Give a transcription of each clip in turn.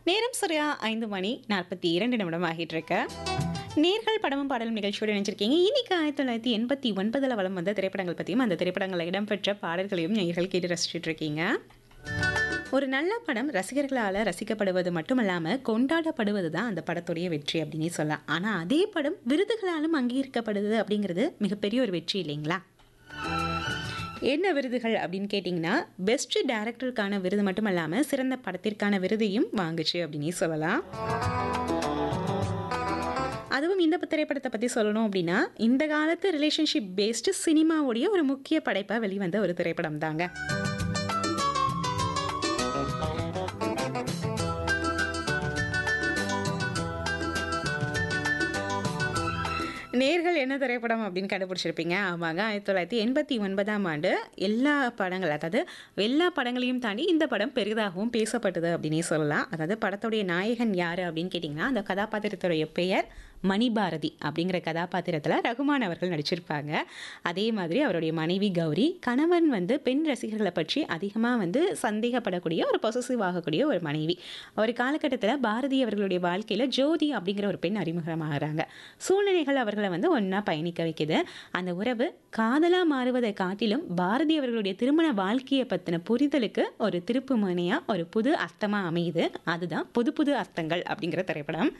நேரம் சரியா ஐந்து மணி நாற்பத்தி இரண்டு நிமிடம் ஆகிட்டு இருக்கு நேர்கள் படமும் பாடலும் நிகழ்ச்சியோடு நினைச்சிருக்கீங்க இன்னைக்கு ஆயிரத்தி தொள்ளாயிரத்தி எண்பத்தி ஒன்பதுல வளம் வந்த திரைப்படங்கள் பற்றியும் அந்த திரைப்படங்களில் இடம்பெற்ற பாடல்களையும் நேர்கள் கேட்டு ரசிச்சுட்டு இருக்கீங்க ஒரு நல்ல படம் ரசிகர்களால் ரசிக்கப்படுவது மட்டுமல்லாமல் கொண்டாடப்படுவது தான் அந்த படத்துடைய வெற்றி அப்படின்னு சொல்லலாம் ஆனால் அதே படம் விருதுகளாலும் அங்கீகரிக்கப்படுது அப்படிங்கிறது மிகப்பெரிய ஒரு வெற்றி இல்லைங்களா என்ன விருதுகள் அப்படின்னு கேட்டிங்கன்னா பெஸ்ட் டைரக்டருக்கான விருது மட்டும் இல்லாமல் சிறந்த படத்திற்கான விருதையும் வாங்குச்சு அப்படின்னு சொல்லலாம் அதுவும் இந்த திரைப்படத்தை பற்றி சொல்லணும் அப்படின்னா இந்த காலத்து ரிலேஷன்ஷிப் பேஸ்டு சினிமாவுடைய ஒரு முக்கிய படைப்பாக வெளிவந்த ஒரு திரைப்படம் தாங்க நேர்கள் என்ன திரைப்படம் அப்படின்னு கண்டுபிடிச்சிருப்பீங்க ஆமாங்க ஆயிரத்தி தொள்ளாயிரத்தி எண்பத்தி ஒன்பதாம் ஆண்டு எல்லா படங்கள் அதாவது எல்லா படங்களையும் தாண்டி இந்த படம் பெரிதாகவும் பேசப்பட்டது அப்படின்னே சொல்லலாம் அதாவது படத்துடைய நாயகன் யார் அப்படின்னு கேட்டிங்கன்னா அந்த கதாபாத்திரத்துடைய பெயர் மணிபாரதி அப்படிங்கிற கதாபாத்திரத்தில் ரகுமான் அவர்கள் நடிச்சிருப்பாங்க அதே மாதிரி அவருடைய மனைவி கௌரி கணவன் வந்து பெண் ரசிகர்களை பற்றி அதிகமாக வந்து சந்தேகப்படக்கூடிய ஒரு பொசசிவ் ஆகக்கூடிய ஒரு மனைவி ஒரு காலகட்டத்தில் பாரதி அவர்களுடைய வாழ்க்கையில் ஜோதி அப்படிங்கிற ஒரு பெண் அறிமுகமாகறாங்க சூழ்நிலைகள் அவர்களை வந்து ஒன்றா பயணிக்க வைக்குது அந்த உறவு காதலாக மாறுவதை காட்டிலும் பாரதி அவர்களுடைய திருமண வாழ்க்கையை பற்றின புரிதலுக்கு ஒரு திருப்பு முனையாக ஒரு புது அர்த்தமாக அமையுது அதுதான் புது புது அர்த்தங்கள் அப்படிங்கிற திரைப்படம்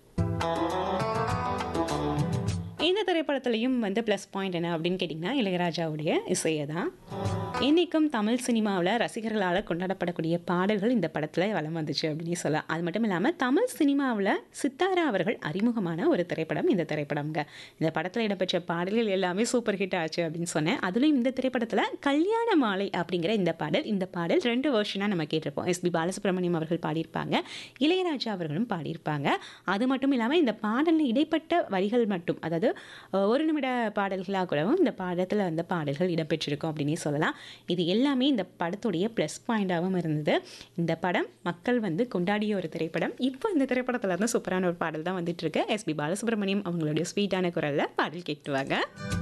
இந்த திரைப்படத்துலையும் வந்து ப்ளஸ் பாயிண்ட் என்ன அப்படின்னு கேட்டிங்கன்னா இளையராஜாவுடைய இசையை தான் இன்றைக்கும் தமிழ் சினிமாவில் ரசிகர்களால் கொண்டாடப்படக்கூடிய பாடல்கள் இந்த படத்தில் வலம் வந்துச்சு அப்படின்னு சொல்லலாம் அது மட்டும் இல்லாமல் தமிழ் சினிமாவில் சித்தாரா அவர்கள் அறிமுகமான ஒரு திரைப்படம் இந்த திரைப்படம்ங்க இந்த படத்தில் இடம்பெற்ற பாடல்கள் எல்லாமே சூப்பர் ஹிட் ஆச்சு அப்படின்னு சொன்னேன் அதுலேயும் இந்த திரைப்படத்தில் கல்யாண மாலை அப்படிங்கிற இந்த பாடல் இந்த பாடல் ரெண்டு வேர்ஷனாக நம்ம கேட்டிருப்போம் எஸ்பி பாலசுப்ரமணியம் அவர்கள் பாடியிருப்பாங்க இளையராஜா அவர்களும் பாடியிருப்பாங்க அது மட்டும் இல்லாமல் இந்த பாடலில் இடைப்பட்ட வரிகள் மட்டும் அதாவது அஹ், ஒரு நிமிட பாடல்களாக கூடவும் இந்த பாடத்தில் அந்த பாடல்கள் இடம்பெற்றிருக்கும் அப்படின்னே சொல்லலாம் இது எல்லாமே இந்த படத்துடைய ப்ளஸ் பாயிண்டாகவும் இருந்தது இந்த படம் மக்கள் வந்து கொண்டாடிய ஒரு திரைப்படம் இப்போ இந்த திரைப்படத்தில் இருந்து சூப்பரான ஒரு பாடல் தான் வந்துட்டு இருக்கு எஸ்பி பாலசுப்ரமணியம் அவங்களுடைய ஸ்வீட்டான குரலில் பாடல் கேட்டுவாங்க